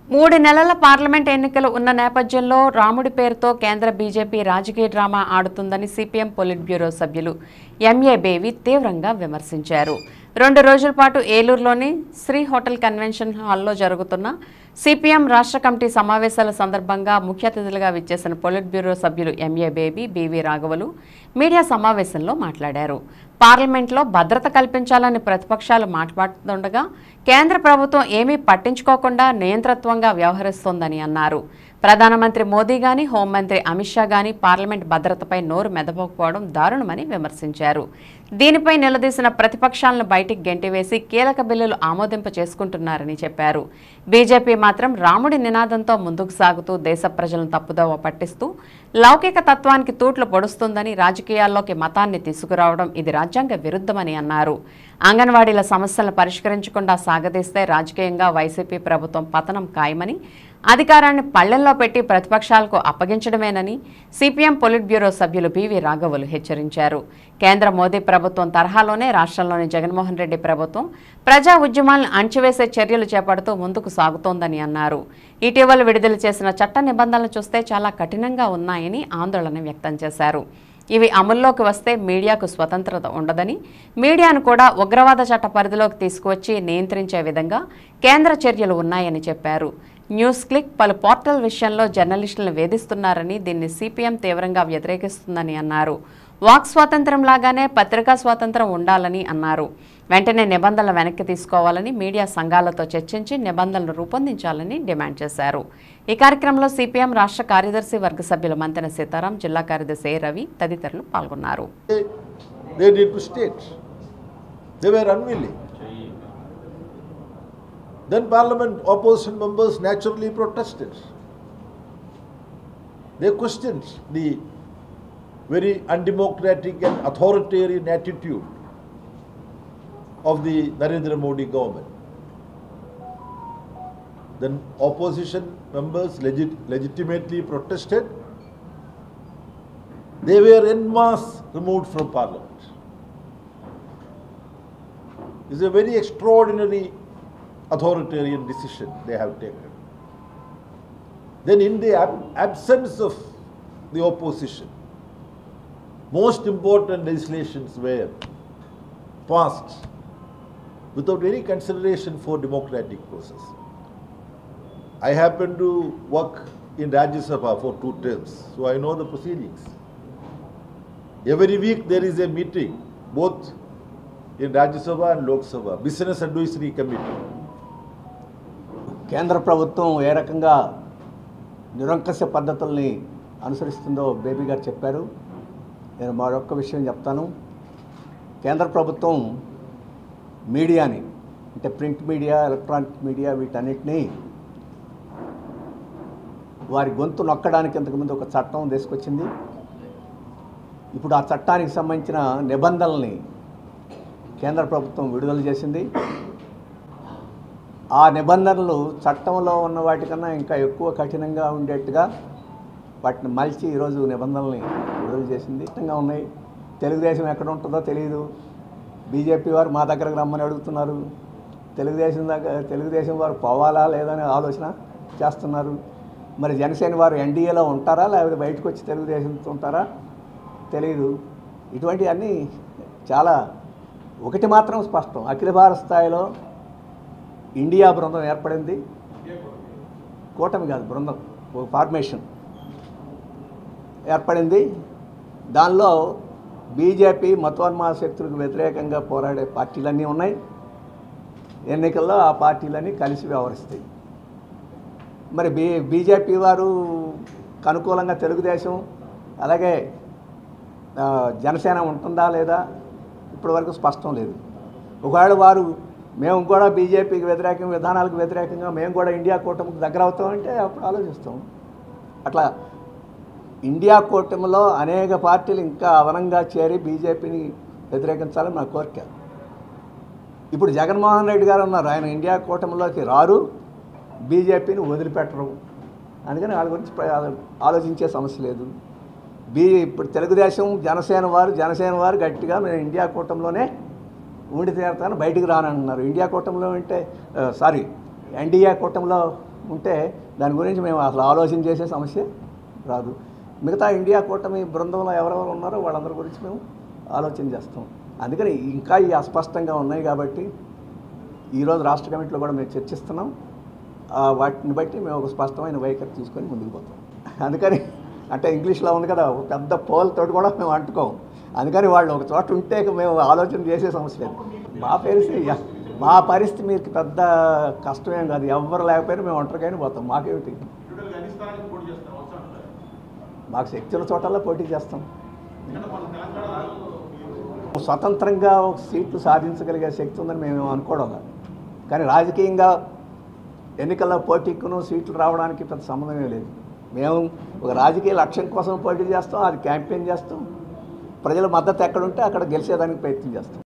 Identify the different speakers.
Speaker 1: మూడు నెలల పార్లమెంట్ ఎన్నికలు ఉన్న నేపథ్యంలో రాముడి పేరుతో కేంద్ర బీజేపీ రాజకీయ డ్రామా ఆడుతుందని సిపిఎం పొలిట్ బ్యూరో సభ్యులు ఎంఏ బేవి తీవ్రంగా విమర్శించారు రెండు రోజుల పాటు ఏలూరులోని శ్రీ హోటల్ కన్వెన్షన్ హాల్లో జరుగుతున్న సిపిఎం రాష్ట్ర కమిటీ సమావేశాల సందర్భంగా ముఖ్య అతిథులుగా విచ్చేసిన పొలిట్ బ్యూరో సభ్యులు ఎంఏ బేబీ బీవీ రాఘవలు మీడియా సమావేశంలో మాట్లాడారు పార్లమెంట్లో భద్రత కల్పించాలని ప్రతిపక్షాలు మాట్లాడుతుండగా కేంద్ర ప్రభుత్వం ఏమీ పట్టించుకోకుండా నియంత్రత్వంగా వ్యవహరిస్తోందని అన్నారు ప్రధానమంత్రి మోదీ గాని హోంమంత్రి అమిత్ షా గాని పార్లమెంట్ భద్రతపై నోరు మెదపకపోవడం దారుణమని విమర్శించారు దీనిపై నిలదీసిన ప్రతిపక్షాలను బయటికి గెంటివేసి కీలక బిల్లులు ఆమోదింప చేసుకుంటున్నారని చెప్పారు బీజేపీ మాత్రం రాముడి నినాదంతో ముందుకు సాగుతూ దేశ ప్రజలను తప్పుదోవ పట్టిస్తూ లౌకిక తత్వానికి తూట్లు పొడుస్తుందని రాజకీయాల్లోకి మతాన్ని తీసుకురావడం ఇది రాజ్యాంగ విరుద్ధమని అన్నారు అంగన్వాడీల సమస్యలను పరిష్కరించకుండా సాగదీస్తే రాజకీయంగా వైసీపీ ప్రభుత్వం పతనం ఖాయమని అధికారాన్ని పళ్లెల్లో పెట్టి ప్రతిపక్షాలకు అప్పగించడమేనని సిపిఎం పొలిట్ బ్యూరో సభ్యులు బివి రాఘవులు హెచ్చరించారు కేంద్ర మోదీ ప్రభుత్వం తరహాలోనే రాష్ట్రంలోని జగన్మోహన్ రెడ్డి ప్రభుత్వం ప్రజా ఉద్యమాలను అణచివేసే చర్యలు చేపడుతూ ముందుకు సాగుతోందని అన్నారు ఇటీవల విడుదల చేసిన చట్ట నిబంధనలు చూస్తే చాలా కఠినంగా ఉన్నాయని ఆందోళన వ్యక్తం చేశారు ఇవి అమల్లోకి వస్తే మీడియాకు స్వతంత్రత ఉండదని మీడియాను కూడా ఉగ్రవాద చట్ట పరిధిలోకి తీసుకువచ్చి నియంత్రించే విధంగా కేంద్ర చర్యలు ఉన్నాయని చెప్పారు న్యూస్ క్లిక్ పలు పోర్టల్ విషయంలో జర్నలిస్టులను వేధిస్తున్నారని దీన్ని సిపిఎం తీవ్రంగా వ్యతిరేకిస్తుందని అన్నారు వాక్ స్వాతంత్రం లాగానే పత్రికా స్వాతంత్రం ఉండాలని అన్నారు వెంటనే నిబంధనలు వెనక్కి తీసుకోవాలని మీడియా సంఘాలతో చర్చించి నిబంధనలు రూపొందించాలని డిమాండ్ చేశారు ఈ కార్యక్రమంలో సిపిఎం రాష్ట్ర కార్యదర్శి వర్గ సభ్యులు మంతెన సీతారాం జిల్లా కార్యదర్శి ఏ రవి తదితరులు పాల్గొన్నారు
Speaker 2: they, they need to state. They were unwilling. Then parliament opposition members naturally protested. They questioned the very undemocratic and authoritarian attitude of the Narendra Modi government. Then opposition members legit, legitimately protested. They were en masse removed from parliament. It's a very extraordinary authoritarian decision they have taken. Then, in the ab- absence of the opposition, most important legislations were passed without any consideration for democratic process. I happen to work in Rajya Sabha for two terms, so I know the proceedings. Every week there is a meeting, both in Rajya Sabha and Lok Sabha, Business Advisory Committee.
Speaker 3: కేంద్ర ప్రభుత్వం ఏ రకంగా నిరంకష పద్ధతుల్ని అనుసరిస్తుందో baby గారు చెప్పారు నేను మరొక విషయం చెప్తాను కేంద్ర ప్రభుత్వం మీడియాని అంటే ప్రింట్ మీడియా ఎలక్ట్రానిక్ మీడియా వీటన్నిటినీ వారి గొంతు నొక్కడానికి ఇంతకుముందు ఒక చట్టం తీసుకొచ్చింది ఇప్పుడు ఆ చట్టానికి సంబంధించిన నిబంధనల్ని కేంద్ర ప్రభుత్వం విడుదల చేసింది ఆ నిబంధనలు చట్టంలో ఉన్న వాటికన్నా ఇంకా ఎక్కువ కఠినంగా ఉండేట్టుగా వాటిని మలిచి ఈరోజు నిబంధనల్ని విడుదల చేసింది ఇష్టంగా ఉన్నాయి తెలుగుదేశం ఎక్కడ ఉంటుందో తెలియదు బీజేపీ వారు మా దగ్గరకు రమ్మని అడుగుతున్నారు తెలుగుదేశం దగ్గర తెలుగుదేశం వారు పోవాలా లేదా అనే ఆలోచన చేస్తున్నారు మరి జనసేన వారు ఎన్డీఏలో ఉంటారా లేకపోతే బయటకు వచ్చి తెలుగుదేశంతో ఉంటారా తెలియదు ఇటువంటివన్నీ చాలా ఒకటి మాత్రం స్పష్టం అఖిల భారత స్థాయిలో ఇండియా బృందం ఏర్పడింది కూటమి కాదు బృందం ఒక ఫార్మేషన్ ఏర్పడింది దానిలో బీజేపీ మతోన్మాద శక్తులకు వ్యతిరేకంగా పోరాడే పార్టీలన్నీ ఉన్నాయి ఎన్నికల్లో ఆ పార్టీలన్నీ కలిసి వ్యవహరిస్తాయి మరి బీ బీజేపీ వారు అనుకూలంగా తెలుగుదేశం అలాగే ఆ, జనసేన ఉంటుందా లేదా ఇప్పటివరకు స్పష్టం లేదు ఒకవేళ వారు మేము కూడా బీజేపీకి వ్యతిరేకంగా విధానాలకు వ్యతిరేకంగా మేము కూడా ఇండియా కూటమికి దగ్గర అవుతామంటే అప్పుడు ఆలోచిస్తాం అట్లా ఇండియా కూటమిలో అనేక పార్టీలు ఇంకా అదనంగా చేరి బీజేపీని వ్యతిరేకించాలని నా కోరిక ఇప్పుడు జగన్మోహన్ రెడ్డి గారు ఉన్నారు ఆయన ఇండియా కూటమిలోకి రారు బీజేపీని వదిలిపెట్టరు అందుకని వాళ్ళ గురించి ప్ర- ఆలోచించే సమస్య లేదు బీ ఇప్పుడు తెలుగుదేశం జనసేన వారు జనసేన వారు గట్టిగా మేము ఇండియా కూటమిలోనే ఉండి తీరుతాను బయటికి రానంటున్నారు ఇండియా కూటమిలో అంటే ఆ, సారీ ఎన్డీఏ కూటమిలో ఉంటే దాని గురించి మేము అసలు ఆలోచన చేసే సమస్య రాదు మిగతా ఇండియా కూటమి బృందంలో ఎవరెవరు ఉన్నారో వాళ్ళందరి గురించి మేము ఆలోచన చేస్తాం అందుకని ఇంకా ఈ అస్పష్టంగా ఉన్నాయి కాబట్టి ఈరోజు రాష్ట్ర కమిటీలో కూడా మేము చర్చిస్తున్నాం ఆ వాటిని బట్టి మేము ఒక స్పష్టమైన వైఖరి తీసుకొని ముందుకు పోతాం అందుకని అంటే ఇంగ్లీష్లో ఉంది కదా ఒక పెద్ద పోల్తోటి కూడా మేము అంటుకోం అందుకని వాళ్ళు ఒక చోట ఉంటే ఇక మేము ఆలోచన చేసే సమస్య లేదు మా పరిస్థితి యా- మా పరిస్థితి మీకు పెద్ద కష్టమేం కాదు ఎవరు లేకపోయినా మేము ఒంటరికైనా పోతాం మాకేమిటి మాకు శక్తి ఉన్న చోటల్లో పోటీ చేస్తాం స్వతంత్రంగా ఒక సీట్లు సాధించగలిగే శక్తి ఉందని మేము అనుకోవడం లేదు. కానీ రాజకీయంగా ఎన్నికల్లో పోటీకును సీట్లు రావడానికి పెద్ద సంబంధమే లేదు మేము ఒక రాజకీయ లక్ష్యం కోసం పోటీ చేస్తాం అది క్యాంపెయిన్ చేస్తాం ప్రజల మద్దతు ఎక్కడుంటే అక్కడ గెలిచేదానికి ప్రయత్నం చేస్తాం